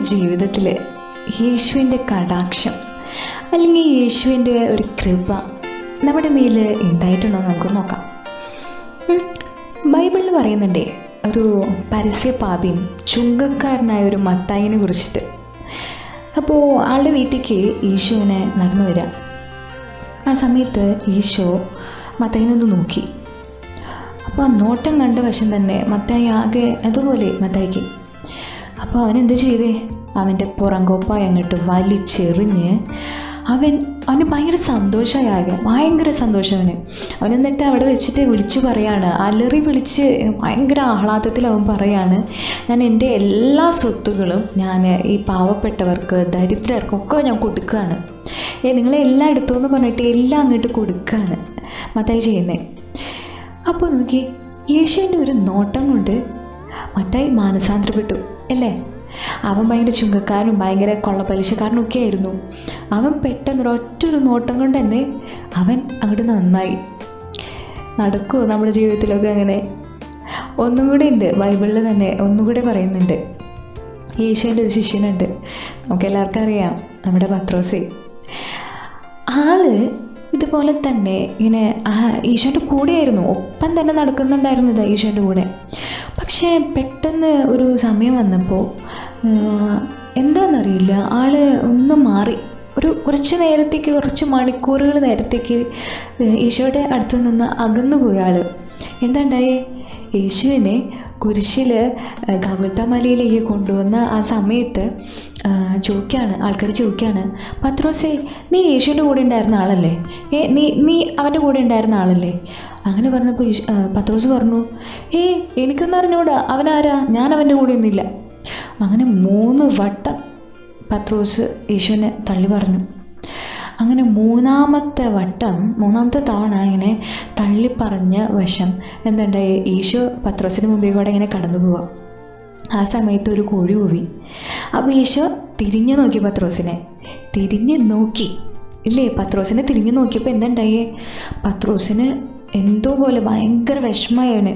ജീവിതത്തിൽ യേശുവിൻ്റെ കടാക്ഷം അല്ലെങ്കിൽ യേശുവിൻ്റെ ഒരു കൃപ നമ്മുടെ മേൽ ഉണ്ടായിട്ടുണ്ടോ എന്ന് നമുക്ക് നോക്കാം ഉം. ബൈബിളിൽ പറയുന്നുണ്ടേ ഒരു പരസ്യ പാപിയും ചുങ്കക്കാരനായ ഒരു മത്തായിനെ കുറിച്ചിട്ട് അപ്പോൾ ആളുടെ വീട്ടിലേക്ക് ഈശോനെ നടന്നു വരിക ആ സമയത്ത് ഈശോ മത്തായിനൊന്ന് നോക്കി അപ്പോൾ ആ നോട്ടം കണ്ട വശം തന്നെ മത്തായി ആകെ അതുപോലെ മത്തായിക്ക് അപ്പോൾ അവൻ എന്ത് ചെയ്തേ അവൻ്റെ പുറംകോപ്പായി അങ്ങോട്ട് വലിച്ചെറിഞ്ഞ് അവൻ അവന് ഭയങ്കര സന്തോഷമായി ആകെ ഭയങ്കര സന്തോഷം അവന് അവൻ എന്നിട്ട് അവിടെ വെച്ചിട്ട് വിളിച്ച് പറയാണ് അലറി വിളിച്ച് ഭയങ്കര ആഹ്ലാദത്തിൽ അവൻ പറയാണ് ഞാൻ എൻ്റെ എല്ലാ സ്വത്തുകളും ഞാൻ ഈ പാവപ്പെട്ടവർക്ക് ദരിദ്രർക്കൊക്കെ ഞാൻ കൊടുക്കുകയാണ് ഏ നിങ്ങളെ എല്ലാം എടുത്തു എന്ന് പറഞ്ഞിട്ട് എല്ലാം അങ്ങോട്ട് കൊടുക്കുകയാണ് മത്തായി ചെയ്യുന്നത് അപ്പോൾ നോക്കി യേശുവിൻ്റെ ഒരു നോട്ടം കൊണ്ട് മത്തായി മാനസാന്തരപ്പെട്ടു അല്ലേ അവൻ ഭയങ്കര ചുങ്കക്കാരനും ഭയങ്കര കൊള്ളപ്പലിശക്കാരനും ഒക്കെ ആയിരുന്നു അവൻ പെട്ടെന്ന് ഒറ്റൊരു നോട്ടം കൊണ്ട് തന്നെ അവൻ അങ്ങോട്ട് നന്നായി നടക്കുമോ നമ്മുടെ ജീവിതത്തിലൊക്കെ അങ്ങനെ ഒന്നും കൂടെ ഉണ്ട് ബൈബിളിൽ തന്നെ ഒന്നും കൂടെ പറയുന്നുണ്ട് യേശുവിൻ്റെ ഒരു ശിഷ്യനുണ്ട് നമുക്ക് എല്ലാവർക്കും അറിയാം നമ്മുടെ പത്രോസേ ആള് ഇതുപോലെ തന്നെ ഇങ്ങനെ ആ ഈശോൻ്റെ കൂടെയായിരുന്നു ഒപ്പം തന്നെ നടക്കുന്നുണ്ടായിരുന്നു ഇത് ഈശോൻ്റെ കൂടെ പക്ഷേ പെട്ടെന്ന് ഒരു സമയം വന്നപ്പോൾ എന്താണെന്നറിയില്ല ആള് ഒന്ന് മാറി ഒരു കുറച്ച് നേരത്തേക്ക് കുറച്ച് മണിക്കൂറുകൾ നേരത്തേക്ക് ഈശോയുടെ അടുത്ത് നിന്ന് അകന്നു പോയ ആൾ എന്താ ഉണ്ടായേ യേശുവിനെ കുരിശിൽ ഗാഗുൽത്ത മലയിലേക്ക് കൊണ്ടുവന്ന ആ സമയത്ത് ചോദിക്കാണ് ആൾക്കാർ ചോദിക്കാണ് പത്രോസേ നീ യേശുവിൻ്റെ കൂടെ ഉണ്ടായിരുന്ന ആളല്ലേ ഏ നീ നീ അവൻ്റെ കൂടെ ഉണ്ടായിരുന്ന ആളല്ലേ അങ്ങനെ പറഞ്ഞപ്പോൾ യേശു- ആ, പത്രോസ് പറഞ്ഞു ഏ എനിക്കൊന്നും അറിഞ്ഞൂടാ അവനാരാ ഞാൻ അവൻ്റെ കൂടെ ഒന്നുമില്ല അങ്ങനെ മൂന്ന് വട്ടം പത്രോസ് യേശുവിനെ തള്ളി പറഞ്ഞു അങ്ങനെ മൂന്നാമത്തെ വട്ടം മൂന്നാമത്തെ തവണ ഇങ്ങനെ തള്ളിപ്പറഞ്ഞ വശം എന്തുണ്ടായി ഈശോ പത്രോസിന് മുമ്പിൽ കൂടെ ഇങ്ങനെ കടന്നു പോവാം ആ സമയത്ത് ഒരു കോഴി കൂവി അപ്പോൾ ഈശോ തിരിഞ്ഞു നോക്കി പത്രോസിനെ തിരിഞ്ഞ് നോക്കി ഇല്ലേ പത്രോസിനെ തിരിഞ്ഞു നോക്കിയപ്പോൾ എന്തുണ്ടായേ പത്രോസിന് എന്തോ പോലെ ഭയങ്കര വിഷമമായി അവന്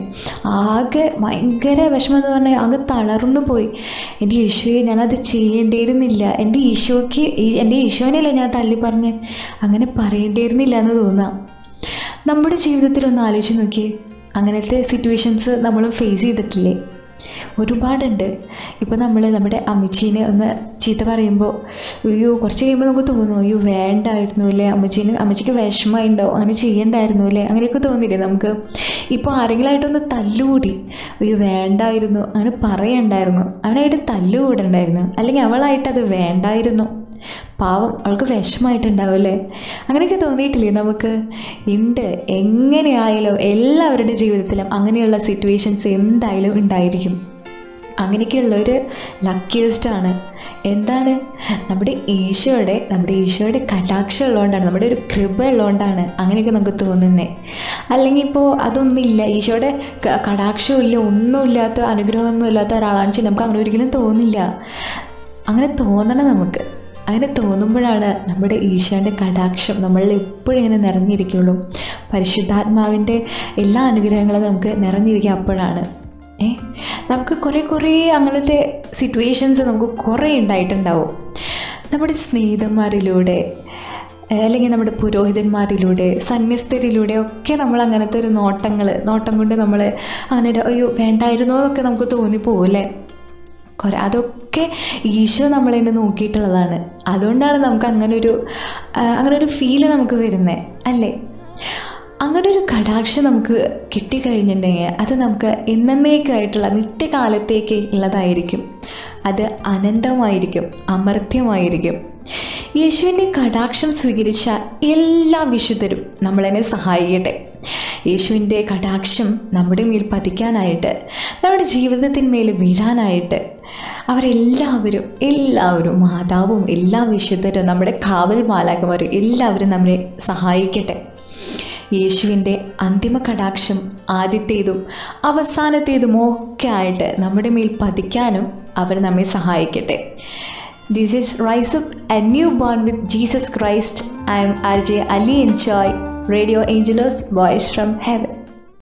ആകെ ഭയങ്കര വിഷമം എന്ന് പറഞ്ഞാൽ ആകെ തളർന്നു പോയി എൻ്റെ ഈശോയെ ഞാനത് ചെയ്യേണ്ടിയിരുന്നില്ല എൻ്റെ ഈശോയ്ക്ക് ഈ- എൻ്റെ ഈശോനെയല്ലേ ഞാൻ തള്ളി പറഞ്ഞ് അങ്ങനെ പറയേണ്ടിയിരുന്നില്ല എന്ന് തോന്നാം നമ്മുടെ ജീവിതത്തിൽ ഒന്ന് ആലോചിച്ച് നോക്കിയേ അങ്ങനത്തെ സിറ്റുവേഷൻസ് നമ്മൾ ഫേസ് ചെയ്തിട്ടില്ലേ ഒരുപാടുണ്ട് ഇപ്പോൾ നമ്മൾ നമ്മുടെ അമ്മച്ചീനെ ഒന്ന് ചീത്ത പറയുമ്പോൾ അയ്യോ കുറച്ച് കഴിയുമ്പോൾ നമുക്ക് തോന്നും അയ്യോ വേണ്ടായിരുന്നു അല്ലേ അമ്മച്ചീന് അമ്മച്ചിക്ക് വിഷമമുണ്ടാവും അങ്ങനെ ചെയ്യണ്ടായിരുന്നു അല്ലേ അങ്ങനെയൊക്കെ തോന്നില്ലേ നമുക്ക് ഇപ്പോൾ ആരെങ്കിലുമായിട്ടൊന്ന് തല്ലുകൂടി അയ്യോ വേണ്ടായിരുന്നു അങ്ങനെ പറയണ്ടായിരുന്നു അവനായിട്ട് തല്ലുകൂടണ്ടായിരുന്നു അല്ലെങ്കിൽ അവളായിട്ട് അത് വേണ്ടായിരുന്നു പാവം അവൾക്ക് വിഷമമായിട്ടുണ്ടാവില്ലേ അങ്ങനെയൊക്കെ തോന്നിയിട്ടില്ലേ നമുക്ക് ഉണ്ട് എങ്ങനെയായാലും എല്ലാവരുടെ ജീവിതത്തിലും അങ്ങനെയുള്ള സിറ്റുവേഷൻസ് എന്തായാലും ഉണ്ടായിരിക്കും അങ്ങനെയൊക്കെയുള്ളൊരു ലക്കിയസ്റ്റാണ് എന്താണ് നമ്മുടെ ഈശോയുടെ നമ്മുടെ ഈശോയുടെ കടാക്ഷം ഉള്ളതുകൊണ്ടാണ് നമ്മുടെ ഒരു കൃപ ഉള്ളതുകൊണ്ടാണ് അങ്ങനെയൊക്കെ നമുക്ക് തോന്നുന്നത് അല്ലെങ്കിൽ ഇപ്പോൾ അതൊന്നുമില്ല ഈശോയുടെ ക- കടാക്ഷമില്ല ഒന്നുമില്ലാത്ത അനുഗ്രഹമൊന്നും ഇല്ലാത്ത ഒരാളാണെന്ന് വെച്ചാൽ നമുക്ക് അങ്ങനെ ഒരിക്കലും തോന്നില്ല അങ്ങനെ തോന്നണം നമുക്ക് അങ്ങനെ തോന്നുമ്പോഴാണ് നമ്മുടെ ഈശോൻ്റെ കടാക്ഷം നമ്മളിൽ എപ്പോഴും ഇങ്ങനെ നിറഞ്ഞിരിക്കുള്ളൂ പരിശുദ്ധാത്മാവിൻ്റെ എല്ലാ അനുഗ്രഹങ്ങളും നമുക്ക് നിറഞ്ഞിരിക്കുക അപ്പോഴാണ് ഏ നമുക്ക് കുറേ കുറേ അങ്ങനത്തെ സിറ്റുവേഷൻസ് നമുക്ക് കുറേ ഉണ്ടായിട്ടുണ്ടാവും നമ്മുടെ സ്നേഹിതന്മാരിലൂടെ ഏഹ് അല്ലെങ്കിൽ നമ്മുടെ പുരോഹിതന്മാരിലൂടെ സന്യസ്തരിലൂടെ ഒക്കെ നമ്മൾ അങ്ങനത്തെ ഒരു നോട്ടങ്ങൾ നോട്ടം കൊണ്ട് നമ്മൾ അങ്ങനെ ഒരു അയ്യോ വേണ്ടായിരുന്നോ എന്നൊക്കെ നമുക്ക് തോന്നിപ്പോവും അല്ലേ കുറേ അതൊക്കെ ഈശോ നമ്മളെ നോക്കിയിട്ടുള്ളതാണ് അതുകൊണ്ടാണ് നമുക്ക് അങ്ങനെ ഒരു ആ, അങ്ങനെ ഒരു ഫീല് നമുക്ക് വരുന്നത് അല്ലേ അങ്ങനെ ഒരു കടാക്ഷം നമുക്ക് കിട്ടിക്കഴിഞ്ഞിട്ടുണ്ടെങ്കിൽ അത് നമുക്ക് എന്നേക്കായിട്ടുള്ള നിത്യകാലത്തേക്ക് ഉള്ളതായിരിക്കും അത് അനന്തമായിരിക്കും അമർത്യമായിരിക്കും യേശുവിൻ്റെ കടാക്ഷം സ്വീകരിച്ച എല്ലാ വിശുദ്ധരും നമ്മളെന്നെ സഹായിക്കട്ടെ യേശുവിൻ്റെ കടാക്ഷം നമ്മുടെ മേൽ പതിക്കാനായിട്ട് നമ്മുടെ ജീവിതത്തിന്മേൽ വീഴാനായിട്ട് അവരെല്ലാവരും എല്ലാവരും മാതാവും എല്ലാ വിശുദ്ധരും നമ്മുടെ കാവൽ മാലാക്കന്മാരും എല്ലാവരും നമ്മളെ സഹായിക്കട്ടെ യേശുവിൻ്റെ അന്തിമ കടാക്ഷം ആദ്യത്തേതും അവസാനത്തേതും ഒക്കെ ആയിട്ട് നമ്മുടെ മേൽ പതിക്കാനും അവർ നമ്മെ സഹായിക്കട്ടെ this is rise up a new born with Jesus Christ I am R J Ali enjoy radio angelers voice from heaven